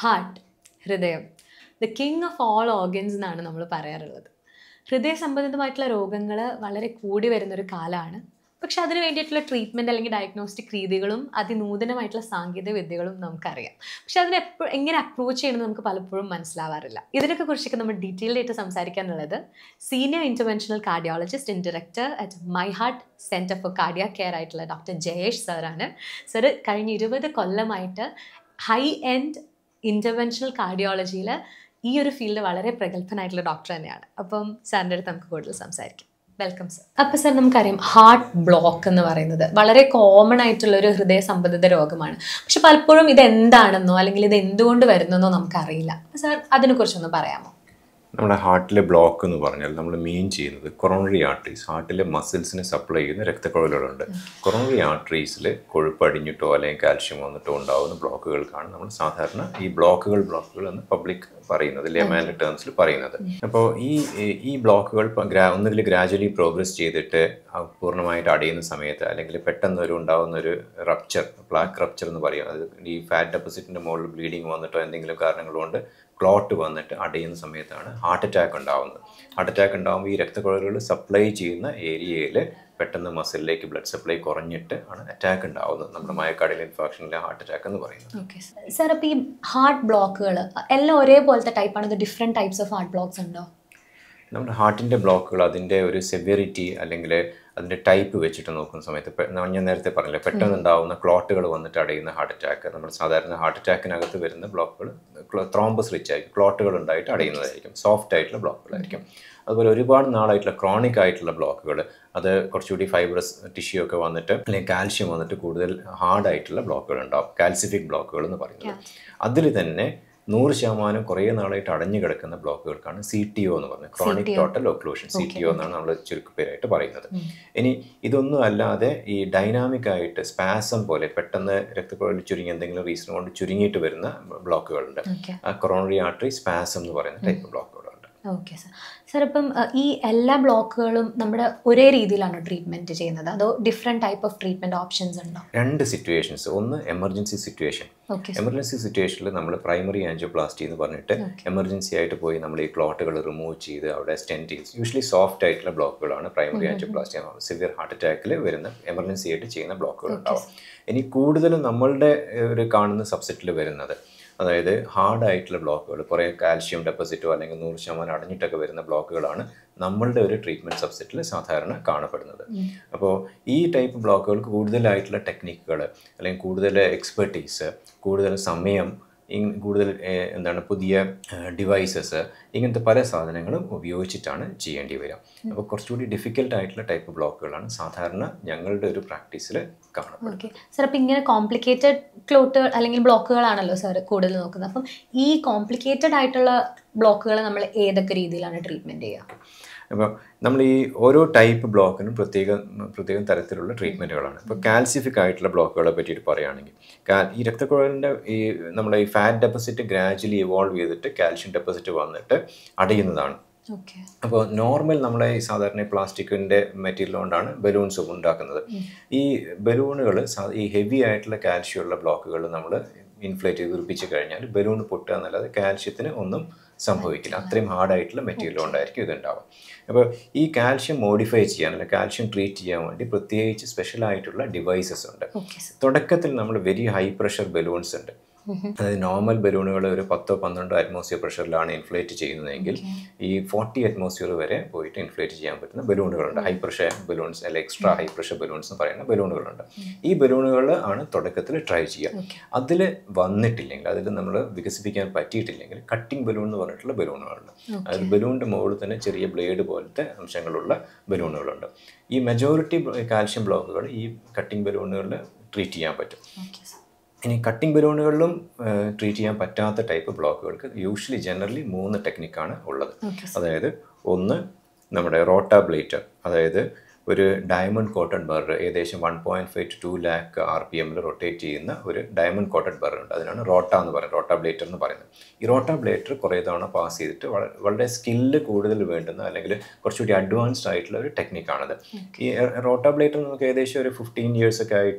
Heart ഹൃദയം the king of all organs എന്നാണ് നമ്മൾ പറയാറുള്ളത് ഹൃദയ സംബന്ധിതമായിട്ടുള്ള രോഗങ്ങൾ വളരെ കൂടി വരുന്നൊരു കാലമാണ് പക്ഷെ അതിന് വേണ്ടിയിട്ടുള്ള ട്രീറ്റ്മെൻറ്റ് അല്ലെങ്കിൽ ഡയഗ്നോസ്റ്റിക് രീതികളും അതിനൂതനമായിട്ടുള്ള സാങ്കേതിക വിദ്യകളും നമുക്കറിയാം പക്ഷെ അതിനെ എപ്പോഴും എങ്ങനെ അപ്രോച്ച് ചെയ്യണമെന്ന് നമുക്ക് പലപ്പോഴും മനസ്സിലാവാറില്ല ഇതിനൊക്കെ കുറിച്ചൊക്കെ നമ്മൾ ഡീറ്റെയിൽഡ് ആയിട്ട് സംസാരിക്കാനുള്ളത് senior interventional cardiologist and director at my heart centre for cardia care ആയിട്ടുള്ള ഡോക്ടർ ജയേഷ് സാറാണ് സാറ് കഴിഞ്ഞ ഇരുപത് കൊല്ലമായിട്ട് ഹൈ എൻഡ് ഇൻ്റർവെൻഷണൽ കാർഡിയോളജിയിൽ ഈ ഒരു ഫീൽഡ് വളരെ പ്രഗത്ഭനായിട്ടുള്ള ഡോക്ടർ തന്നെയാണ് അപ്പം സാറിൻ്റെ അടുത്ത് നമുക്ക് കൂടുതൽ സംസാരിക്കാം വെൽക്കം സർ അപ്പം സർ നമുക്കറിയാം ഹാർട്ട് ബ്ലോക്ക് എന്ന് പറയുന്നത് വളരെ കോമൺ ആയിട്ടുള്ള ഒരു ഹൃദയ സംബന്ധിത രോഗമാണ് പക്ഷെ പലപ്പോഴും ഇത് എന്താണെന്നോ അല്ലെങ്കിൽ ഇത് എന്തുകൊണ്ട് വരുന്നെന്നോ നമുക്കറിയില്ല സാർ അതിനെക്കുറിച്ചൊന്ന് പറയാമോ നമ്മുടെ ഹാർട്ടിലെ ബ്ലോക്ക് എന്ന് പറഞ്ഞാൽ നമ്മൾ മെയിൻ ചെയ്യുന്നത് കൊറോണറി ആർട്ടറീസ് ഹാർട്ടിലെ മസിൽസിനെ സപ്ലൈ ചെയ്യുന്ന രക്തക്കുഴലുകളുണ്ട് കൊറോണറി ആർട്ടറീസിൽ കൊഴുപ്പ് അടിഞ്ഞിട്ടോ അല്ലെങ്കിൽ കാൽഷ്യം വന്നിട്ടോ ഉണ്ടാകുന്ന ബ്ലോക്കുകൾക്കാണ് നമ്മൾ സാധാരണ ഈ ബ്ലോക്കുകൾ ബ്ലോക്കുകൾ എന്ന് പബ്ലിക് പറയുന്നത് ലെമാൻ്റെ ടേംസിൽ പറയുന്നത് അപ്പോൾ ഈ ഈ ബ്ലോക്കുകൾ ഗ്രാ ഒന്നുകിൽ ഗ്രാജുവലി പ്രോഗ്രസ് ചെയ്തിട്ട് ആ പൂർണ്ണമായിട്ട് അടയുന്ന സമയത്ത് അല്ലെങ്കിൽ പെട്ടെന്ന് ഒരു ഉണ്ടാകുന്ന ഒരു റപ്ചർ പ്ലാക്ക് റപ്ചർ എന്ന് പറയും അത് ഈ ഫാറ്റ് ഡെപ്പോസിറ്റിൻ്റെ മുകളിൽ ബ്ലീഡിങ് വന്നിട്ടോ എന്തെങ്കിലും കാരണങ്ങൾ കൊണ്ട് ക്ലോട്ട് വന്നിട്ട് അടയുന്ന സമയത്താണ് ഹാർട്ട് അറ്റാക്ക് ഉണ്ടാകുന്നത് ഹാർട്ട് അറ്റാക്ക് ഉണ്ടാകുമ്പോൾ ഈ രക്തക്കുഴലുകൾ സപ്ലൈ ചെയ്യുന്ന ഏരിയയിൽ പെട്ടെന്ന് മസിലിലേക്ക് ബ്ലഡ് സപ്ലൈ കുറഞ്ഞിട്ട് ആണ് അറ്റാക്ക് ഉണ്ടാവുന്നത് നമ്മുടെ മയക്കാടിൽ ഇൻഫെക്ഷനിലെ ഹാർട്ട് അറ്റാക്ക് എന്ന് പറയുന്നത് ഓക്കെ സാർ അപ്പോൾ ഈ ഹാർട്ട് ബ്ലോക്കുകൾ എല്ലാം ഒരേപോലത്തെ ടൈപ്പാണ് ഇത് different types of heart blocks ഉണ്ടോ നമ്മുടെ ഹാർട്ടിൻ്റെ ബ്ലോക്കുകൾ അതിൻ്റെ ഒരു സെവ്യറിറ്റി അല്ലെങ്കിൽ അതിൻ്റെ ടൈപ്പ് വെച്ചിട്ട് നോക്കുന്ന സമയത്ത് പെ- ഞാൻ നേരത്തെ പറഞ്ഞില്ല പെട്ടെന്ന് ഉണ്ടാവുന്ന ക്ലോട്ടുകൾ വന്നിട്ട് അടയുന്ന ഹാർട്ട് അറ്റാക്ക് നമ്മൾ സാധാരണ ഹാർട്ട് അറ്റാക്കിനകത്ത് വരുന്ന ബ്ലോക്കുകൾ ത്രോംബസ് റിച്ച് ആയിരിക്കും ക്ലോട്ടുകൾ ഉണ്ടായിട്ട് അടയുന്നതായിരിക്കും സോഫ്റ്റ് ആയിട്ടുള്ള ബ്ലോക്കുകളായിരിക്കും അതുപോലെ ഒരുപാട് നാളായിട്ടുള്ള ക്രോണിക് ആയിട്ടുള്ള ബ്ലോക്കുകൾ അത് കുറച്ചുകൂടി ഫൈബ്രസ് ടിഷ്യൂ ഒക്കെ വന്നിട്ട് അല്ലെങ്കിൽ കാൽഷ്യം വന്നിട്ട് കൂടുതൽ ഹാർഡായിട്ടുള്ള ബ്ലോക്കുകൾ ഉണ്ടാവും കാൽസിഫിക് ബ്ലോക്കുകൾ എന്ന് പറയുന്നത് അതിൽ തന്നെ നൂറ് ശതമാനം കുറേ നാളായിട്ട് അടഞ്ഞു കിടക്കുന്ന ബ്ലോക്കുകൾക്കാണ് സി ടി ഒ എന്ന് പറയുന്നത് chronic total occlusion C T O എന്നാണ് നമ്മൾ ചുരുക്കപ്പേരായിട്ട് പറയുന്നത് ഇനി ഇതൊന്നും അല്ലാതെ ഈ ഡൈനാമിക് ആയിട്ട് സ്പാസം പോലെ പെട്ടെന്ന് രക്തക്കുഴലിൽ ചുരുങ്ങി എന്തെങ്കിലും റീസൺ കൊണ്ട് ചുരുങ്ങിയിട്ട് വരുന്ന ബ്ലോക്കുകളുണ്ട് ഓക്കെ ആ കൊറോണറി ആർട്ടറി സ്പാസം എന്ന് പറയുന്ന ടൈപ്പ് ബ്ലോക്കുകളുണ്ട് ഓക്കെ സാർ സാർ ഇപ്പം അഹ്, ഈ എല്ലാ ബ്ലോക്കുകളും നമ്മുടെ ഒരേ രീതിയിലാണോ ട്രീറ്റ്മെൻറ്റ് ചെയ്യുന്നത് അതോ different type of treatment options ഉണ്ടോ രണ്ട് സിറ്റുവേഷൻസ് ഒന്ന് എമർജൻസി സിറ്റുവേഷൻ ഓക്കെ എമർജൻസി സിറ്റുവേഷനിൽ നമ്മൾ പ്രൈമറി ആൻജിയോപ്ലാസ്റ്റി എന്ന് പറഞ്ഞിട്ട് എമർജൻസി ആയിട്ട് പോയി നമ്മൾ ഈ ക്ലോട്ടുകൾ റിമൂവ് ചെയ്ത് അവിടെ സ്റ്റെൻറ്റിങ്സ് യൂഷ്വലി സോഫ്റ്റ് ആയിട്ടുള്ള ബ്ലോക്കുകളാണ് പ്രൈമറി ആൻജിയോപ്ലാസ്റ്റി സിവിയർ ഹാർട്ട് അറ്റാക്കിൽ വരുന്ന എമർജൻസി ആയിട്ട് ചെയ്യുന്ന ബ്ലോക്കുകൾ ഉണ്ടാവും ഇനി കൂടുതലും നമ്മളുടെ ഏഹ്, ഒരു കാണുന്ന സബ്സെറ്റിൽ വരുന്നത് അതായത് ഹാർഡ് ആയിട്ടുള്ള ബ്ലോക്കുകൾ കുറേ കാൽഷ്യം ഡെപ്പോസിറ്റോ അല്ലെങ്കിൽ നൂറ് ശതമാനം അടഞ്ഞിട്ടൊക്കെ വരുന്ന ബ്ലോക്കുകളാണ് നമ്മളുടെ ഒരു ട്രീറ്റ്മെൻറ്റ് സബ്സെറ്റിൽ സാധാരണ കാണപ്പെടുന്നത് അപ്പോൾ ഈ ടൈപ്പ് ബ്ലോക്കുകൾക്ക് കൂടുതലായിട്ടുള്ള ടെക്നിക്കുകൾ അല്ലെങ്കിൽ കൂടുതൽ എക്സ്പെർട്ടീസ് കൂടുതൽ സമയം ഇങ് കൂടുതൽ ഏഹ്, എന്താണ് പുതിയ ഡിവൈസസ് ഇങ്ങനത്തെ പല സാധനങ്ങളും ഉപയോഗിച്ചിട്ടാണ് ചെയ്യേണ്ടി വരിക അപ്പോൾ കുറച്ചുകൂടി ഡിഫിക്കൽട്ട് ആയിട്ടുള്ള ടൈപ്പ് ബ്ലോക്കുകളാണ് സാധാരണ ഞങ്ങളുടെ ഒരു പ്രാക്ടീസിൽ കാണപ്പെടുന്നത് ഓക്കെ സാർ അപ്പം ഇങ്ങനെ കോംപ്ലിക്കേറ്റഡ് ക്ലോട്ടുകൾ അല്ലെങ്കിൽ ബ്ലോക്കുകളാണല്ലോ സാർ കൂടുതൽ നോക്കുന്നത് അപ്പം ഈ കോംപ്ലിക്കേറ്റഡ് ആയിട്ടുള്ള ബ്ലോക്കുകൾ നമ്മൾ ഏതൊക്കെ രീതിയിലാണ് ട്രീറ്റ്മെൻറ്റ് ചെയ്യുക അപ്പോൾ നമ്മൾ ഈ ഓരോ ടൈപ്പ് ബ്ലോക്കിനും പ്രത്യേക പ്രത്യേകം തരത്തിലുള്ള ട്രീറ്റ്മെൻറ്റുകളാണ് ഇപ്പോൾ കാൽസിഫിക് ആയിട്ടുള്ള ബ്ലോക്കുകളെ പറ്റിയിട്ട് പറയുകയാണെങ്കിൽ കാ ഈ രക്തക്കുഴലിൻ്റെ ഈ നമ്മുടെ ഈ ഫാറ്റ് ഡെപ്പോസിറ്റ് ഗ്രാജുവലി ഇവോൾവ് ചെയ്തിട്ട് കാൽഷ്യം ഡെപ്പോസിറ്റ് വന്നിട്ട് അടയുന്നതാണ് ഓക്കെ അപ്പോൾ നോർമൽ നമ്മുടെ ഈ സാധാരണ പ്ലാസ്റ്റിക്കിൻ്റെ മെറ്റീരിയൽ കൊണ്ടാണ് ബലൂൺസ് ഉണ്ടാക്കുന്നത് ഈ ബലൂണുകൾ ഈ ഹെവി ആയിട്ടുള്ള കാൽഷ്യം ഉള്ള ബ്ലോക്കുകൾ നമ്മൾ ഇൻഫ്ലേറ്റ് ചെയ്ത് ഉറപ്പിച്ച് കഴിഞ്ഞാൽ ബലൂൺ പൊട്ടുക എന്നല്ലാതെ കാൽഷ്യത്തിന് ഒന്നും സംഭവിക്കില്ല അത്രയും ഹാർഡായിട്ടുള്ള മെറ്റീരിയൽ കൊണ്ടായിരിക്കും ഇതുണ്ടാവുക അപ്പോൾ ഈ കാൽഷ്യം മോഡിഫൈ ചെയ്യാൻ അല്ലെങ്കിൽ കാൽഷ്യം ട്രീറ്റ് ചെയ്യാൻ വേണ്ടി പ്രത്യേകിച്ച് സ്പെഷ്യൽ ആയിട്ടുള്ള ഡിവൈസസ് ഉണ്ട് ഓക്കെ സാർ തുടക്കത്തിൽ നമ്മൾ വെരി ഹൈ പ്രഷർ ബലൂൺസ് ഉണ്ട് അതായത് നോർമൽ ബലൂണുകൾ ഒരു പത്തോ പന്ത്രണ്ടോ അറ്റ്മോസ്ഫിയർ പ്രഷറിലാണ് ഇൻഫ്ലേറ്റ് ചെയ്യുന്നതെങ്കിൽ ഈ ഫോർട്ടി അറ്റ്മോസ്ഫിയർ വരെ പോയിട്ട് ഇൻഫ്ലേറ്റ് ചെയ്യാൻ പറ്റുന്ന ബലൂണുകളുണ്ട് ഹൈ പ്രഷർ ബലൂൺസ് അല്ലെങ്കിൽ എക്സ്ട്രാ ഹൈ പ്രഷർ ബലൂൺസ് എന്ന് പറയുന്ന ബലൂണുകളുണ്ട് ഈ ബലൂണുകൾ ആണ് തുടക്കത്തിൽ ട്രൈ ചെയ്യുക Okay. അതിൽ വന്നിട്ടില്ലെങ്കിൽ അതിൽ നമ്മൾ വികസിപ്പിക്കാൻ പറ്റിയിട്ടില്ലെങ്കിൽ കട്ടിംഗ് ബലൂൺ എന്ന് പറഞ്ഞിട്ടുള്ള ബലൂണുകളുണ്ട് അതായത് ബലൂണിൻ്റെ മുകളിൽ തന്നെ ചെറിയ ബ്ലേഡ് പോലത്തെ അംശങ്ങളുള്ള ബലൂണുകളുണ്ട് ഈ മെജോറിറ്റി കാൽഷ്യം ബ്ലോക്കുകൾ ഈ കട്ടിംഗ് ബലൂണുകളിൽ ട്രീറ്റ് ചെയ്യാൻ പറ്റും ഓക്കെ സാർ ഇനി കട്ടിംഗ് ബലൂണുകളിലും ട്രീറ്റ് ചെയ്യാൻ പറ്റാത്ത ടൈപ്പ് ബ്ലോക്കുകൾക്ക് യൂഷ്വലി ജനറലി മൂന്ന് ടെക്നിക്കാണ് ഉള്ളത് ഓക്കെ അതായത് ഒന്ന് നമ്മുടെ റോട്ടാബ്ലേറ്റർ അതായത് ഒരു ഡയമണ്ട് കോട്ടഡ് ബർർ ഏകദേശം one point five to two lakh R P എമ്മിൽ റൊട്ടേറ്റ് ചെയ്യുന്ന ഒരു ഡയമണ്ട് കോട്ടഡ് ബർർ ഉണ്ട് അതിനാണ് റോട്ട എന്ന് പറയുന്നത് റോട്ടാബ്ലേറ്റർ എന്ന് പറയുന്നത് ഈ റോട്ടാബ്ലേറ്റർ കുറേ തവണ പാസ് ചെയ്തിട്ട് വള- വളരെ സ്കില്ല് കൂടുതൽ വേണ്ടുന്ന അല്ലെങ്കിൽ കുറച്ചുകൂടി അഡ്വാൻസ്ഡ് ആയിട്ടുള്ള ഒരു ടെക്നിക്കാണത് ഈ റോട്ടാബ്ലേറ്റർ നമുക്ക് ഏകദേശം ഒരു ഫിഫ്റ്റീൻ ഇയേഴ്സ് ഒക്കെ ആയിട്ട്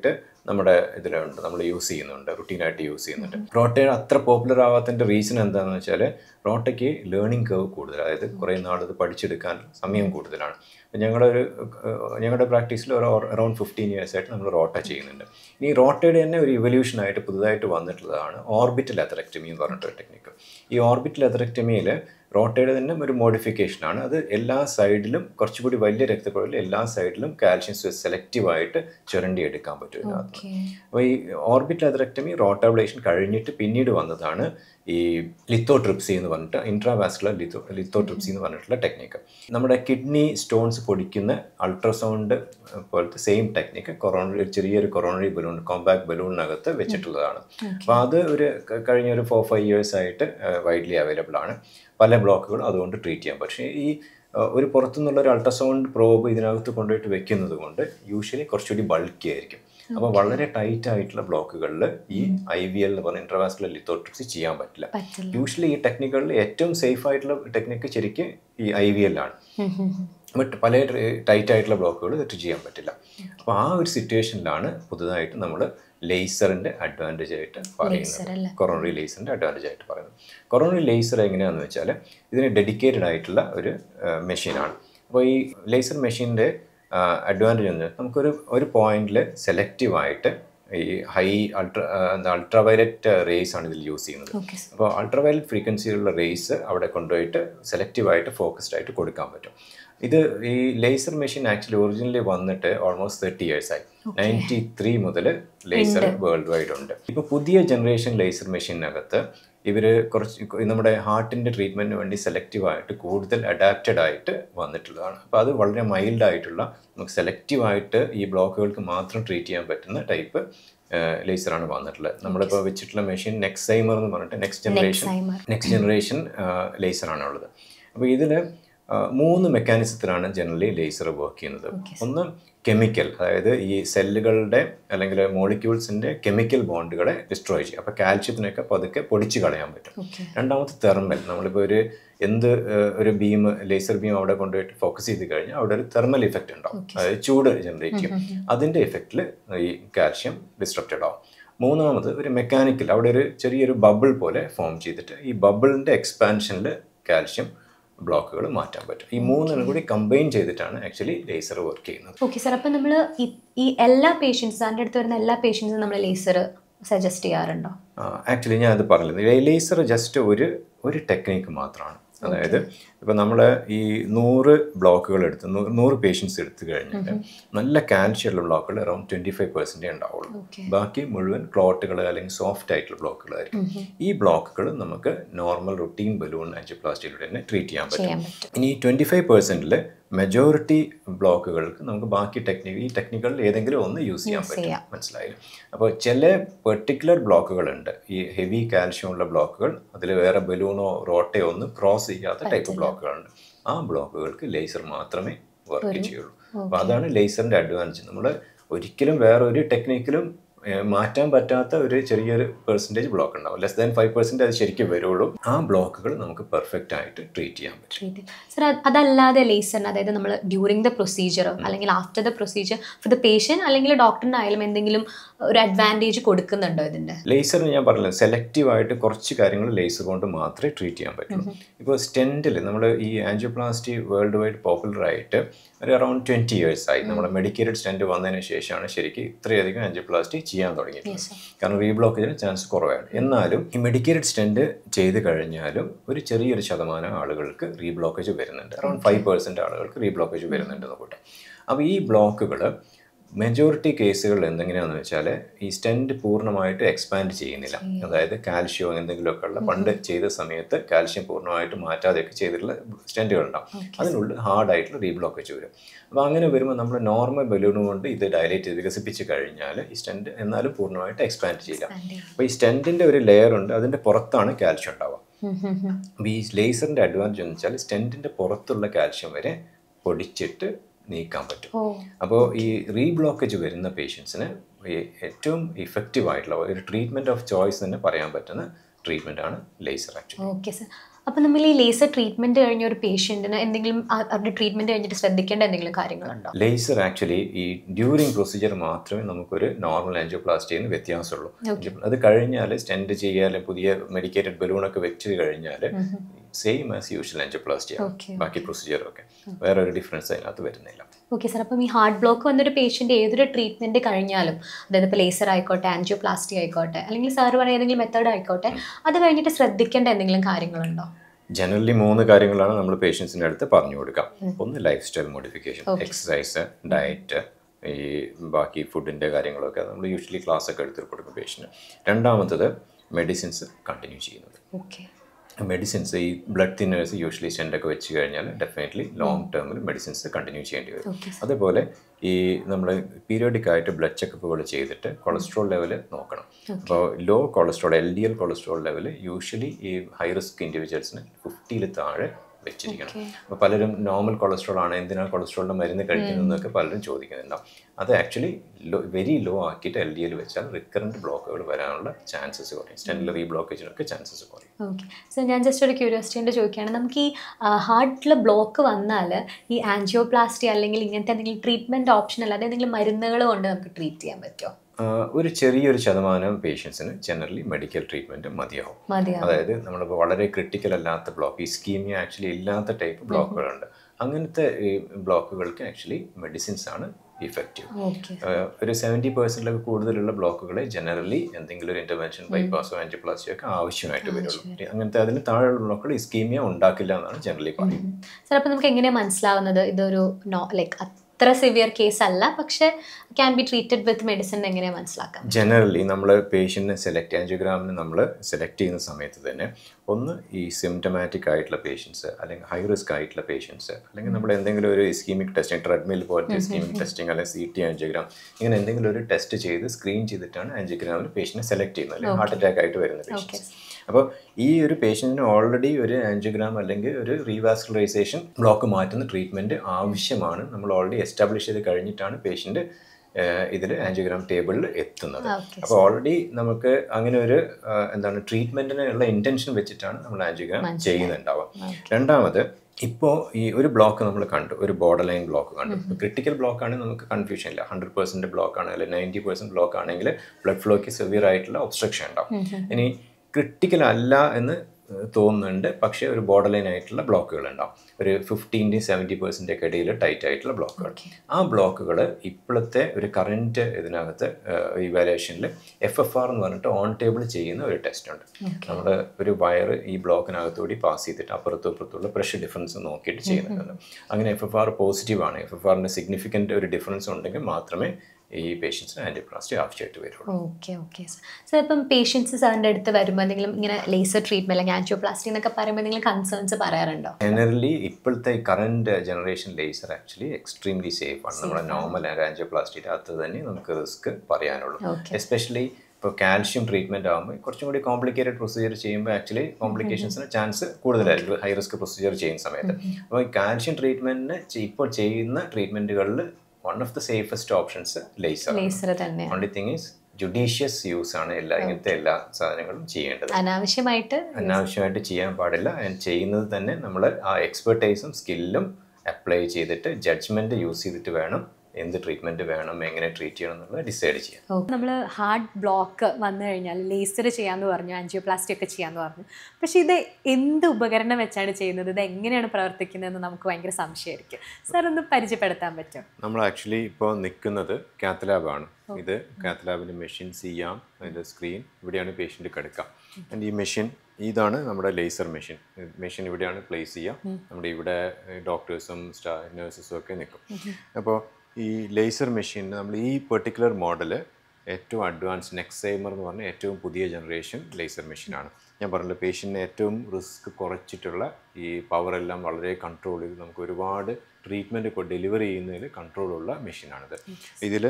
നമ്മുടെ ഇതിലുണ്ട് നമ്മൾ യൂസ് ചെയ്യുന്നുണ്ട് റുട്ടീനായിട്ട് യൂസ് ചെയ്യുന്നുണ്ട് റോട്ടയുടെ അത്ര പോപ്പുലർ ആവാത്തതിൻ്റെ റീസൺ എന്താണെന്ന് വെച്ചാൽ റോട്ടയ്ക്ക് ലേണിംഗ് കർവ് കൂടുതൽ അതായത് കുറേ നാൾ ഇത് പഠിച്ചെടുക്കാൻ സമയം കൂടുതലാണ് അപ്പം ഞങ്ങളുടെ ഒരു ഏഹ്, ഞങ്ങളുടെ പ്രാക്ടീസിൽ ഒരു അറൗണ്ട് ഫിഫ്റ്റീൻ ഇയേഴ്സ് ആയിട്ട് നമ്മൾ റോട്ട ചെയ്യുന്നുണ്ട് ഈ റോട്ടയുടെ തന്നെ ഒരു ഇവല്യൂഷൻ ആയിട്ട് പുതുതായിട്ട് വന്നിട്ടുള്ളതാണ് ഓർബിറ്റൽ എത്തറക്ടമി എന്ന് പറഞ്ഞിട്ടൊരു ടെക്നിക്ക് ഈ ഓർബിറ്റൽ എത്തറക്ടമിയിൽ റോട്ടയുടെ തന്നെ ഒരു മോഡിഫിക്കേഷനാണ് അത് എല്ലാ സൈഡിലും കുറച്ചുകൂടി വലിയ രക്തക്കുഴലിൽ എല്ലാ സൈഡിലും കാൽഷ്യം സെലക്റ്റീവായിട്ട് ചുരണ്ടി എടുക്കാൻ പറ്റും ഇതിനകത്ത് ഓക്കെ അപ്പോൾ ഈ ഓർബിറ്റൽ അതറക്ടമി റോട്ടാബ്ലേഷൻ കഴിഞ്ഞിട്ട് പിന്നീട് വന്നതാണ് ഈ ലിത്തോട്രിപ്സി എന്ന് പറഞ്ഞിട്ട് ഇൻട്രാവാസ്കുലർ ലിത്തോ ലിത്തോട്രിപ്സി എന്ന് പറഞ്ഞിട്ടുള്ള ടെക്നിക്ക് നമ്മുടെ കിഡ്നി സ്റ്റോൺസ് പൊടിക്കുന്ന അൾട്രാസൗണ്ട് പോലത്തെ സെയിം ടെക്നിക്ക് കൊറോണറി ചെറിയൊരു കൊറോണറി ബലൂൺ കോമ്പാക്ട് ബലൂണിനകത്ത് വെച്ചിട്ടുള്ളതാണ് അപ്പോൾ അത് ഒരു ക- കഴിഞ്ഞ ഒരു ഫോർ ഫൈവ് ഇയേഴ്സ് ആയിട്ട് വൈഡ്ലി അവൈലബിൾ ആണ് പല ബ്ലോക്കുകളും അതുകൊണ്ട് ട്രീറ്റ് ചെയ്യാം പക്ഷേ ഈ അഹ് ഒരു പുറത്തുനിന്നുള്ള ഒരു അൾട്രാസൗണ്ട് പ്രോബ് ഇതിനകത്ത് കൊണ്ടുപോയിട്ട് വെക്കുന്നത് കൊണ്ട് യൂഷ്വലി കുറച്ചുകൂടി ബൾക്കി ആയിരിക്കും അപ്പോൾ വളരെ ടൈറ്റ് ആയിട്ടുള്ള ബ്ലോക്കുകളിൽ ഈ ഐ വി എൽ എന്ന് പറഞ്ഞ ഇൻട്രവാസ്കുലർ ലിത്തോട്രിപ്സി ചെയ്യാൻ പറ്റില്ല പറ്റില്ല യൂഷ്വലി ഈ ടെക്നിക്കുകളിൽ ഏറ്റവും സേഫ് ആയിട്ടുള്ള ടെക്നിക്ക് ശരിക്കും ഈ ഐ വി എൽ ആണ് ഉം, ഉം, ഉം. ബട്ട് പല ടൈറ്റ് ആയിട്ടുള്ള ബ്ലോക്കുകൾ തെറ്റ് ചെയ്യാൻ പറ്റില്ല അപ്പോൾ ആ ഒരു സിറ്റുവേഷനിലാണ് പുതുതായിട്ട് നമ്മൾ ലേസറിൻ്റെ അഡ്വാൻറ്റേജ് ആയിട്ട് Laser പറയുന്നത് അല്ലേ? കൊറോണറി ലേസറിൻ്റെ അഡ്വാൻറ്റേജ് ആയിട്ട് പറയുന്നത് കൊറോണറി ലേസർ എങ്ങനെയാണെന്ന് വെച്ചാൽ ഇതിന് ഡെഡിക്കേറ്റഡ് ആയിട്ടുള്ള ഒരു മെഷീനാണ് അപ്പോൾ ഈ ലേസർ മെഷീൻ്റെ അഡ്വാൻറ്റേജ് എന്ന് വെച്ചാൽ നമുക്കൊരു ഒരു പോയിന്റിൽ സെലക്റ്റീവായിട്ട് ഈ ഹൈ അൾട്രാ എന്താ അൾട്രാവയലറ്റ് റേസ് ആണ് ഇതിൽ യൂസ് ചെയ്യുന്നത് ഓക്കെ സർ അപ്പോൾ അൾട്രാവയലറ്റ് ഫ്രീക്വൻസിയിലുള്ള റേസ് അവിടെ കൊണ്ടുപോയിട്ട് സെലക്റ്റീവായിട്ട് ഫോക്കസ്ഡ് ആയിട്ട് കൊടുക്കാൻ പറ്റും ഇത് ഈ ലേസർ മെഷീൻ ആക്ച്വലി ഒറിജിനലി വന്നിട്ട് ഓൾമോസ്റ്റ് തേർട്ടി ഇയേഴ്സ് ആയി നയൻറ്റി ത്രീ മുതൽ ലേസർ വേൾഡ് വൈഡ് ഉണ്ട് ഇപ്പോൾ പുതിയ ജനറേഷൻ ലേസർ മെഷീനകത്ത് ഇവർ കുറച്ച് നമ്മുടെ ഹാർട്ടിൻ്റെ ട്രീറ്റ്മെൻറ്റിന് വേണ്ടി സെലക്റ്റീവായിട്ട് കൂടുതൽ അഡാപ്റ്റഡ് ആയിട്ട് വന്നിട്ടുള്ളതാണ് അപ്പോൾ അത് വളരെ മൈൽഡ് ആയിട്ടുള്ള നമുക്ക് സെലക്റ്റീവായിട്ട് ഈ ബ്ലോക്കുകൾക്ക് മാത്രം ട്രീറ്റ് ചെയ്യാൻ പറ്റുന്ന ടൈപ്പ് ലേസറാണ് വന്നിട്ടുള്ളത് നമ്മളിപ്പോൾ വെച്ചിട്ടുള്ള മെഷീൻ നെക്സൈമർ എന്ന് പറഞ്ഞിട്ട് next generation Neximer. Next generation ലേസറാണ് ഉള്ളത് അപ്പോൾ ഇതിൽ മൂന്ന് മെക്കാനിസത്തിലാണ് ജനറലി ലേസർ വർക്ക് ചെയ്യുന്നത് ഒന്ന് കെമിക്കൽ അതായത് ഈ സെല്ലുകളുടെ അല്ലെങ്കിൽ മോളിക്യൂൾസിൻ്റെ കെമിക്കൽ ബോണ്ടുകളെ ഡിസ്ട്രോയ് ചെയ്യും അപ്പോൾ കാൽഷ്യത്തിനൊക്കെ പതുക്കെ പൊടിച്ച് കളയാൻ പറ്റും ഓക്കെ രണ്ടാമത്തെ തെർമൽ നമ്മളിപ്പോൾ ഒരു എന്ത് ഏഹ്, ഒരു ബീം ലേസർ ബീം അവിടെ കൊണ്ടുപോയിട്ട് ഫോക്കസ് ചെയ്ത് കഴിഞ്ഞാൽ അവിടെ ഒരു തെർമൽ ഇഫക്റ്റ് ഉണ്ടാവും അതായത് ചൂട് ജനറേറ്റ് ചെയ്യും അതിൻ്റെ ഇഫക്റ്റിൽ ഈ കാൽഷ്യം ഡിസ്ട്രപ്റ്റഡ് ആവും മൂന്നാമത് ഒരു മെക്കാനിക്കൽ അവിടെ ഒരു ചെറിയൊരു ബബിൾ പോലെ ഫോം ചെയ്തിട്ട് ഈ ബബിളിൻ്റെ എക്സ്പാൻഷനിൽ കാൽഷ്യം ബ്ലോക്കുകൾ മാറ്റാൻ പറ്റും ഈ മൂന്നെണ്ണം കൂടി കമ്പൈൻ ചെയ്തിട്ടാണ് ആക്ച്വലി ലേസർ വർക്ക് ചെയ്യുന്നത് ഓക്കെ സാർ അപ്പം നമ്മൾ ഈ എല്ലാ പേഷ്യൻസ് സാറിൻ്റെ അടുത്ത് വരുന്ന എല്ലാ പേഷ്യൻസും നമ്മൾ ലേസർ സജസ്റ്റ് ചെയ്യാറുണ്ടോ ആക്ച്വലി ഞാൻ അത് പറഞ്ഞത് ലേസർ ജസ്റ്റ് ഒരു ഒരു ടെക്നിക്ക് മാത്രമാണ് അതായത് ഇപ്പം നമ്മൾ ഈ നൂറ് ബ്ലോക്കുകൾ എടുത്ത് നൂ- നൂറ് പേഷ്യൻസ് എടുത്തു കഴിഞ്ഞിട്ട് നല്ല കാൽഷ്യം ഉള്ള ബ്ലോക്കുകൾ അറൗണ്ട് ട്വൻറ്റി ഫൈവ് പെർസെൻറ്റേ ഉണ്ടാവുള്ളൂ ഓക്കെ ബാക്കി മുഴുവൻ ക്ലോട്ടുകൾ അല്ലെങ്കിൽ സോഫ്റ്റ് ആയിട്ടുള്ള ബ്ലോക്കുകളായിരിക്കും ഈ ബ്ലോക്കുകൾ നമുക്ക് നോർമൽ റുട്ടീൻ ബലൂൺ ആൻജിയോപ്ലാസ്റ്റിയിലൂടെ തന്നെ ട്രീറ്റ് ചെയ്യാൻ പറ്റും ചെയ്യാൻ പറ്റും ഇനി ട്വൻറ്റി ഫൈവ് പെർസെൻറ്റിൽ മെജോറിറ്റി ബ്ലോക്കുകൾക്ക് നമുക്ക് ബാക്കി ടെക്നിക്ക് ഈ ടെക്നിക്കുകളിൽ ഏതെങ്കിലും ഒന്ന് യൂസ് ചെയ്യാൻ Use പറ്റും ചെയ്യാം. മനസ്സിലായില്ല അപ്പോൾ ചില പെർട്ടിക്കുലർ ബ്ലോക്കുകളുണ്ട് ഈ ഹെവി കാൽഷ്യം ഉള്ള ബ്ലോക്കുകൾ അതിൽ വേറെ ബലൂണോ റോട്ടയോ ഒന്നും ക്രോസ് ചെയ്യാത്ത ടൈപ്പ് ബ്ലോക്കുകളുണ്ട് ആ ബ്ലോക്കുകൾക്ക് ലേസർ മാത്രമേ വർക്ക് ചെയ്യുള്ളൂ അപ്പോൾ അതാണ് ലേസറിൻ്റെ അഡ്വാൻറ്റേജ് നമ്മൾ ഒരിക്കലും വേറെ ഒരു ടെക്നിക്കിലും ഏഹ്, മാറ്റാൻ പറ്റാത്ത ഒരു ചെറിയൊരു പെർസെൻറ്റേജ് ബ്ലോക്ക് ഉണ്ടാവും ലെസ് ദാൻ ഫൈവ് പെർസെൻറ്റ് അത് ശരിക്കും വരുള്ളൂ ആ ബ്ലോക്കുകൾ നമുക്ക് പെർഫെക്റ്റ് ആയിട്ട് ട്രീറ്റ് ചെയ്യാൻ പറ്റും ട്രീറ്റ് സർ അതല്ലാതെ ലേസറിന് അതായത് നമ്മൾ ഡ്യൂറിങ് ദ പ്രൊസീജിയർ അല്ലെങ്കിൽ after the procedure for the patient അല്ലെങ്കിൽ ഡോക്ടറിനായാലും എന്തെങ്കിലും ഒരു അഡ്വാൻറ്റേജ് കൊടുക്കുന്നുണ്ടോ ഇതിന്റെ ലേസറിന് ഞാൻ പറഞ്ഞില്ല സെലക്റ്റീവ് ആയിട്ട് കുറച്ച് കാര്യങ്ങൾ ലേസർ കൊണ്ട് മാത്രമേ ട്രീറ്റ് ചെയ്യാൻ പറ്റുള്ളൂ ഇപ്പോൾ സ്റ്റെൻറ്റിൽ നമ്മൾ ഈ ആൻജിയോപ്ലാസ്റ്റി വേൾഡ് വൈഡ് പോപ്പുലർ ആയിട്ട് ഒരു അറൗണ്ട് ട്വൻറ്റി ഇയേഴ്സ് ആയി നമ്മുടെ മെഡിക്കേറ്റഡ് സ്റ്റെൻറ്റ് വന്നതിന് ശേഷമാണ് ശരിക്കും ഇത്രയധികം ആൻജിയോപ്ലാസ്റ്റി ചെയ്യാൻ തുടങ്ങിയിട്ടുള്ളത് Yes, sir. കാരണം റീബ്ലോക്കേജിന് ചാൻസ് കുറവാണ് എന്നാലും ഈ മെഡിക്കേറ്റഡ് സ്റ്റെൻറ്റ് ചെയ്ത് കഴിഞ്ഞാലും ഒരു ചെറിയൊരു ശതമാനം ആളുകൾക്ക് റീബ്ലോക്കേജ് വരുന്നുണ്ട് അറൗണ്ട് ഫൈവ് പെർസെൻറ്റ് ആളുകൾക്ക് റീബ്ലോക്കേജ് വരുന്നുണ്ട് നോക്കട്ടെ അപ്പോൾ ഈ ബ്ലോക്കുകൾ മെജോറിറ്റി കേസുകളിൽ എന്തെങ്ങനെയാണെന്ന് വെച്ചാൽ ഈ സ്റ്റെൻറ്റ് പൂർണ്ണമായിട്ട് എക്സ്പാൻഡ് ചെയ്യുന്നില്ല അതായത് കാൽഷ്യോ എന്തെങ്കിലുമൊക്കെ ഉള്ള പണ്ട് ചെയ്ത സമയത്ത് കാൽഷ്യം പൂർണ്ണമായിട്ട് മാറ്റാതെയൊക്കെ ചെയ്തിട്ടുള്ള സ്റ്റെൻറ്റുകളുണ്ടാവും അതിനുള്ളിൽ ഹാർഡായിട്ടുള്ള റീബ്ലോക്കേജ് വരും അപ്പോൾ അങ്ങനെ വരുമ്പോൾ നമ്മൾ നോർമൽ ബലൂൺ കൊണ്ട് ഇത് ഡയലേറ്റ് ചെയ്ത് വികസിപ്പിച്ച് കഴിഞ്ഞാൽ ഈ സ്റ്റെൻറ്റ് എന്നാലും പൂർണ്ണമായിട്ട് എക്സ്പാൻഡ് ചെയ്യില്ല അപ്പോൾ ഈ സ്റ്റെൻറ്റിൻ്റെ ഒരു ലെയർ ഉണ്ട് അതിൻ്റെ പുറത്താണ് കാൽഷ്യം ഉണ്ടാവുക അപ്പോൾ ഈ ലേസറിൻ്റെ അഡ്വാൻറ്റേജ് എന്ന് വെച്ചാൽ സ്റ്റെൻറ്റിൻ്റെ പുറത്തുള്ള കാൽഷ്യം വരെ പൊടിച്ചിട്ട് നീക്കാൻ പറ്റും ഓ അപ്പോൾ ഈ റീബ്ലോക്കേജ് വരുന്ന പേഷ്യൻസിന് ഏറ്റവും ഇഫക്റ്റീവ് ആയിട്ടുള്ള ഒരു ട്രീറ്റ്മെൻറ്റ് ഓഫ് ചോയ്സ് തന്നെ പറയാൻ പറ്റുന്ന ട്രീറ്റ്മെൻ്റ് ആണ് ലേസർ ആക്ച്വലി ഓക്കെ സർ അപ്പം നമ്മൾ ഈ ലേസർ ട്രീറ്റ്മെന്റ് കഴിഞ്ഞ ഒരു പേഷ്യന്റിന് എന്തെങ്കിലും ആ- അവരുടെ ട്രീറ്റ്മെന്റ് കഴിഞ്ഞിട്ട് ശ്രദ്ധിക്കേണ്ട എന്തെങ്കിലും കാര്യങ്ങളുണ്ടോ ലേസർ ആക്ച്വലി ഈ ഡ്യൂറിങ് പ്രൊസീജിയർ മാത്രമേ നമുക്കൊരു നോർമൽ ആൻജിയോപ്ലാസ്റ്റിന്ന് വ്യത്യാസമുള്ളൂ അത് കഴിഞ്ഞാൽ സ്റ്റെൻഡ് ചെയ്യാൻ പുതിയ മെഡിക്കേറ്റഡ് ബലൂണൊക്കെ വെച്ച് കഴിഞ്ഞാൽ same as usual angioplasty Okay, ബാക്കി പ്രൊസീജിയറൊക്കെ വേറെ ഒരു ഡിഫറൻസ് അതിനകത്ത് വരുന്നില്ല ഓക്കെ സാർ അപ്പം ഈ ഹാർട്ട് ബ്ലോക്ക് വന്നൊരു പേഷ്യന്റ് ഏതൊരു ട്രീറ്റ്മെന്റ് കഴിഞ്ഞാലും അതായത് ഇപ്പോൾ ലേസർ ആയിക്കോട്ടെ ആൻജിയോപ്ലാസ്റ്റി ആയിക്കോട്ടെ അല്ലെങ്കിൽ സാർ പറയുന്ന ഏതെങ്കിലും മെത്തേഡ് ആയിക്കോട്ടെ അത് കഴിഞ്ഞിട്ട് ശ്രദ്ധിക്കേണ്ട എന്തെങ്കിലും കാര്യങ്ങളുണ്ടോ ജനറലി മൂന്ന് കാര്യങ്ങളാണ് നമ്മൾ പേഷ്യൻസിൻ്റെ അടുത്ത് പറഞ്ഞു കൊടുക്കാം ഒന്ന് life style modification exercise diet ഈ ബാക്കി ഫുഡിൻ്റെ കാര്യങ്ങളൊക്കെ നമ്മൾ യൂഷ്വലി ക്ലാസ് ഒക്കെ എടുത്ത് കൊടുക്കും പേഷ്യന് രണ്ടാമത്തത് മെഡിസിൻസ് കണ്ടിന്യൂ ചെയ്യുന്നത് ഓക്കെ മെഡിസിൻസ് ഈ ബ്ലഡ് തിന്നേഴ്സ് യൂഷ്വലി സ്റ്റെൻഡൊക്കെ വെച്ച് കഴിഞ്ഞാൽ ഡെഫിനറ്റ്ലി ലോങ് ടേമിൽ മെഡിസിൻസ് കണ്ടിന്യൂ ചെയ്യേണ്ടി വരും ഓക്കെ അതേപോലെ ഈ നമ്മൾ പീരിയോഡിക് ആയിട്ട് ബ്ലഡ് ചെക്കപ്പുകൾ ചെയ്തിട്ട് കൊളസ്ട്രോൾ ലെവൽ നോക്കണം അപ്പോൾ low cholesterol L D L cholesterol level usually ഈ ഹൈ റിസ്ക് ഇൻഡിവിജ്വൽസിന് ഫിഫ്റ്റിയിൽ താഴെ വെച്ചിരിക്കണം അപ്പോൾ പലരും നോർമൽ കൊളസ്ട്രോൾ ആണ് എന്തിനാണ് കൊളസ്ട്രോളിൻ്റെ മരുന്ന് കഴിക്കുന്നതെന്നൊക്കെ പലരും ചോദിക്കുന്നുണ്ടാവും അത് ആക്ച്വലി ലോ വെരി ലോ ആക്കിയിട്ട് എൽ ഡി എൽ വെച്ചാൽ റിക്കറൻറ്റ് ബ്ലോക്കുകൾ വരാനുള്ള ചാൻസസ് കുറയും സ്റ്റെൻഡിൽ റീബ്ലോക്കേജിനൊക്കെ ചാൻസസ് കുറയും ഓക്കെ സോ ഞാൻ ജസ്റ്റ് ഒരു ക്യൂരിയോസിറ്റിൻ്റെ ചോദിക്കുകയാണ് നമുക്ക് ഈ ഹാർട്ടിൽ ബ്ലോക്ക് വന്നാൽ ഈ ആൻജിയോപ്ലാസ്റ്റി അല്ലെങ്കിൽ ഇങ്ങനത്തെ എന്തെങ്കിലും ട്രീറ്റ്മെൻറ്റ് ഓപ്ഷൻ അല്ലാതെ എന്തെങ്കിലും മരുന്നുകൾ കൊണ്ട് നമുക്ക് ട്രീറ്റ് ചെയ്യാൻ പറ്റുമോ ആഹ് ഒരു ചെറിയൊരു ശതമാനം പേഷ്യൻസിന് ജനറലി മെഡിക്കൽ ട്രീറ്റ്മെൻറ്റ് മതിയാവും മതിയാവും അതായത് നമ്മളിപ്പോൾ വളരെ ക്രിട്ടിക്കൽ അല്ലാത്ത ബ്ലോക്ക് ഈ സ്കീമിയ ആക്ച്വലി ഇല്ലാത്ത ടൈപ്പ് ബ്ലോക്കുകളുണ്ട് അങ്ങനത്തെ ഈ ബ്ലോക്കുകൾക്ക് ആക്ച്വലി മെഡിസിൻസ് ആണ് ഇഫക്റ്റീവ് ഓക്കെ ഒരു സെവൻറ്റി പെർസെൻറ്റിലൊക്കെ കൂടുതലുള്ള ബ്ലോക്കുകളെ ജനറലി എന്തെങ്കിലും ഒരു ഇന്റർവെൻഷൻ ബൈപ്പാസോ ആൻജിയോപ്ലാസ്റ്റിയോ ഒക്കെ ആവശ്യമായിട്ട് വരുള്ളൂ അങ്ങനത്തെ അതിന് താഴെയുള്ള ബ്ലോക്കുകൾ ഇസ്കീമിയ ഉണ്ടാക്കില്ല എന്നാണ് ജനറലി പറയുന്നത് സാർ അപ്പോൾ നമുക്ക് എങ്ങനെയാണ് മനസ്സിലാവുന്നത് ഇതൊരു നോ ലൈക്ക് അത്ര സിവിയർ കേസ് അല്ല പക്ഷേ can be treated with medicine എങ്ങനെയാണ് മനസ്സിലാക്കാം ജനറലി നമ്മൾ പേഷ്യൻറ്റിനെ സെലക്ട് ആൻജിയോഗ്രാമിന് നമ്മൾ സെലക്ട് ചെയ്യുന്ന സമയത്ത് തന്നെ ഒന്ന് ഈ സിംറ്റമാറ്റിക് ആയിട്ടുള്ള പേഷ്യൻസ് അല്ലെങ്കിൽ ഹൈ റിസ്ക് ആയിട്ടുള്ള പേഷ്യൻസ് അല്ലെങ്കിൽ നമ്മൾ എന്തെങ്കിലും ഒരു ഇസ്കീമിക് ടെസ്റ്റിംഗ് ട്രെഡ്മിൽ പോലത്തെ ഇസ്കീമിക് ടെസ്റ്റിംഗ് അല്ലെങ്കിൽ സി ടി ആൻജിയോഗ്രാം ഇങ്ങനെ എന്തെങ്കിലും ഒരു ടെസ്റ്റ് ചെയ്ത് സ്ക്രീൻ ചെയ്തിട്ടാണ് ആൻജിയോഗ്രാമിൽ പേഷ്യൻറ്റിനെ സെലക്ട് ചെയ്യുന്നത് അല്ലെങ്കിൽ ഹാർട്ട് അറ്റാക്ക് ആയിട്ട് വരുന്ന പേഷ്യൻസ് അപ്പോൾ ഈ ഒരു പേഷ്യൻറ്റിന് ഓൾറെഡി ഒരു ആൻജിയോഗ്രാം അല്ലെങ്കിൽ ഒരു റീവാസ്കുലറൈസേഷൻ ബ്ലോക്ക് മാറ്റുന്ന ട്രീറ്റ്മെൻറ്റ് ആവശ്യമാണ് നമ്മൾ ഓൾറെഡി എസ്റ്റാബ്ലിഷ് ചെയ്ത് കഴിഞ്ഞിട്ടാണ് പേഷ്യൻറ്റ് ഇതിൽ ആൻജിയോഗ്രാം ടേബിളിൽ എത്തുന്നത് ഓക്കെ അപ്പോൾ ഓൾറെഡി നമുക്ക് അങ്ങനെ ഒരു ആ, എന്താണ് ട്രീറ്റ്മെന്റിനുള്ള ഇന്റൻഷൻ വെച്ചിട്ടാണ് നമ്മൾ ആൻജിയോഗ്രാം ചെയ്യുന്നുണ്ടാവുക രണ്ടാമത് ഇപ്പോൾ ഈ ഒരു ബ്ലോക്ക് നമ്മൾ കണ്ടു ഒരു ബോർഡർ ലൈൻ ബ്ലോക്ക് കണ്ടു ക്രിട്ടിക്കൽ ബ്ലോക്ക് ആണെങ്കിൽ നമുക്ക് കൺഫ്യൂഷൻ ഇല്ല ഹൺഡ്രഡ് പെർസെൻറ്റ് ബ്ലോക്ക് ആണ് അല്ലെങ്കിൽ നയൻറ്റി പെർസെൻറ്റ് ബ്ലോക്ക് ആണെങ്കിൽ ബ്ലഡ് ഫ്ലോയ്ക്ക് സിവിയർ ആയിട്ടുള്ള ഒബ്സ്ട്രക്ഷൻ ഉണ്ടാവും ഇനി ക്രിട്ടിക്കൽ അല്ല എന്ന് ഏഹ്, തോന്നുന്നുണ്ട് പക്ഷേ ഒരു ബോർഡർ ലൈൻ ആയിട്ടുള്ള ബ്ലോക്കുകൾ ഉണ്ടാവും ഒരു ഫിഫ്റ്റീൻ്റെയും സെവൻറ്റി പെർസെൻ്റ് ഒക്കെ ഇടയിൽ ടൈറ്റ് ആയിട്ടുള്ള ബ്ലോക്കുകൾ ആ ബ്ലോക്കുകൾ ഇപ്പോഴത്തെ ഒരു കറൻറ്റ് ഇതിനകത്ത് ഇവാലുവേഷനിൽ എഫ് എഫ് ആർ എന്ന് പറഞ്ഞിട്ട് ഓൺ ടേബിൾ ചെയ്യുന്ന ഒരു ടെസ്റ്റ് ഉണ്ട് നമ്മൾ ഒരു വയർ ഈ ബ്ലോക്കിനകത്തുകൂടി പാസ് ചെയ്തിട്ട് അപ്പുറത്തും ഇപ്പുറത്തുള്ള പ്രഷർ ഡിഫറൻസ് നോക്കിയിട്ട് ചെയ്യുന്നുണ്ട് അങ്ങനെ എഫ് എഫ് ആർ പോസിറ്റീവ് ആണ് എഫ് എഫ് ആറിൻ്റെ സിഗ്നിഫിക്കൻ്റ് ഒരു ഡിഫറൻസ് ഉണ്ടെങ്കിൽ മാത്രമേ ഈ പേഷ്യൻസിന് ആൻറ്റിപ്ലാസ്റ്റി ആവശ്യമായിട്ട് വരുള്ളൂ ഓക്കെ ഓക്കെ സാർ സാർ ഇപ്പം പേഷ്യൻസ് സാറിൻ്റെ അടുത്ത് വരുമ്പോൾ എന്തെങ്കിലും ഇങ്ങനെ ലേസർ ട്രീറ്റ്മെൻറ്റ് അല്ലെങ്കിൽ ആൻജിയോപ്ലാസ്റ്റി എന്നൊക്കെ പറയുമ്പോൾ എന്തെങ്കിലും കൺസേൺസ് പറയാറുണ്ടോ ജനറലി ഇപ്പോഴത്തെ current generation laser actually extremely safe ആണ് നമ്മുടെ നോർമൽ ആൻജിയോപ്ലാസ്റ്റിയുടെ അകത്ത് തന്നെ നമുക്ക് റിസ്ക് പറയാനുള്ളൂ Okay. എസ്പെഷ്യലി ഇപ്പോൾ കാൽഷ്യം ട്രീറ്റ്മെന്റ് ആകുമ്പോൾ കുറച്ചും കൂടി കോംപ്ലിക്കേറ്റഡ് പ്രൊസീജിയർ ചെയ്യുമ്പോൾ ആക്ച്വലി കോംപ്ലിക്കേഷൻസിന് ചാൻസ് കൂടുതലായിരിക്കും ഹൈ റിസ്ക് പ്രൊസീജിയർ ചെയ്യുന്ന സമയത്ത് അപ്പോൾ ഈ കാൽഷ്യം ട്രീറ്റ്മെന്റിന് ഇപ്പോൾ ചെയ്യുന്ന ട്രീറ്റ്മെന്റുകളിൽ one of the safest options laser laser തന്നെ only thing is judicious use ആണ് എല്ലാ ഇങ്ങനത്തെ എല്ലാ സാധനങ്ങളും ചെയ്യേണ്ടത് അനാവശ്യമായിട്ട് അനാവശ്യമായിട്ട് ചെയ്യാൻ പാടില്ല and ചെയ്യുന്നത് തന്നെ നമ്മൾ ആ എക്സ്പെർട്ടൈസും സ്കില്ലും അപ്ലൈ ചെയ്തിട്ട് ജഡ്ജ്മെന്റ് യൂസ് ചെയ്തിട്ട് വേണം എന്ത് ട്രീറ്റ്മെന്റ് വേണം എങ്ങനെ ട്രീറ്റ് ചെയ്യണം എന്നുള്ളത് ഡിസൈഡ് ചെയ്യാം നമ്മൾ ഹാർട്ട് ബ്ലോക്ക് വന്നു കഴിഞ്ഞാൽ ലേസർ ചെയ്യാമെന്ന് പറഞ്ഞു ആൻജിയോപ്ലാസ്റ്റി ഒക്കെ ചെയ്യാമെന്ന് പറഞ്ഞു പക്ഷേ ഇത് എന്ത് ഉപകരണം വെച്ചാണ് ചെയ്യുന്നത് ഇത് എങ്ങനെയാണ് പ്രവർത്തിക്കുന്നതെന്ന് നമുക്ക് ഭയങ്കര സംശയമായിരിക്കും സാർ ഒന്ന് പരിചയപ്പെടുത്താൻ പറ്റും നമ്മൾ ആക്ച്വലി ഇപ്പോൾ നിൽക്കുന്നത് കാത്തലാബാണ് ഇത് കാത്തലാബിൻ്റെ മെഷീൻ ചെയ്യാം അതിൻ്റെ സ്ക്രീൻ ഇവിടെയാണ് പേഷ്യൻ്റ് കിടക്കുക ആൻഡ് ഈ മെഷീൻ ഇതാണ് നമ്മുടെ ലേസർ മെഷീൻ മെഷീൻ ഇവിടെയാണ് പ്ലേസ് ചെയ്യുക നമ്മുടെ ഇവിടെ ഡോക്ടേഴ്സും സ്റ്റാ നഴ്സസും ഒക്കെ നിൽക്കും അപ്പോൾ ഈ ലേസർ മെഷീൻ നമ്മൾ ഈ പെർട്ടിക്കുലർ മോഡൽ ഏറ്റവും അഡ്വാൻസ് നെക്സൈമർ എന്ന് പറഞ്ഞ ഏറ്റവും പുതിയ ജനറേഷൻ ലേസർ മെഷീനാണ് ഞാൻ പറഞ്ഞല്ലോ പേഷ്യൻറ്റിന് ഏറ്റവും റിസ്ക് കുറച്ചിട്ടുള്ള ഈ പവറെല്ലാം വളരെ കൺട്രോൾ ചെയ്ത് നമുക്ക് ഒരുപാട് ട്രീറ്റ്മെൻറ്റ് ഡെലിവറി ചെയ്യുന്നതിൽ കൺട്രോളുള്ള മെഷീനാണിത് ഇതിൽ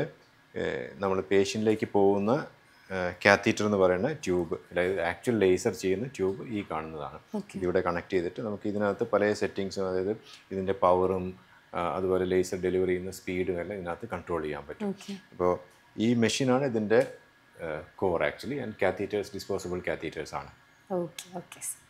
നമ്മൾ പേഷ്യൻറ്റിലേക്ക് പോകുന്ന കാത്തീറ്റർ എന്ന് പറയുന്ന ട്യൂബ് അതായത് ആക്ച്വൽ ലേസർ ചെയ്യുന്ന ട്യൂബ് ഈ കാണുന്നതാണ് ഇതിവിടെ കണക്ട് ചെയ്തിട്ട് നമുക്ക് ഇതിനകത്ത് പല സെറ്റിങ്സും അതായത് ഇതിൻ്റെ പവറും അതുപോലെ ലേസർ ഡെലിവറി ചെയ്യുന്ന സ്പീഡും എല്ലാം ഇതിനകത്ത് കൺട്രോൾ ചെയ്യാൻ പറ്റും ഓക്കെ അപ്പോൾ ഈ മെഷീനാണ് ഇതിൻ്റെ core actually and catheters disposable catheters ആണ് ഓക്കെ ഓക്കെ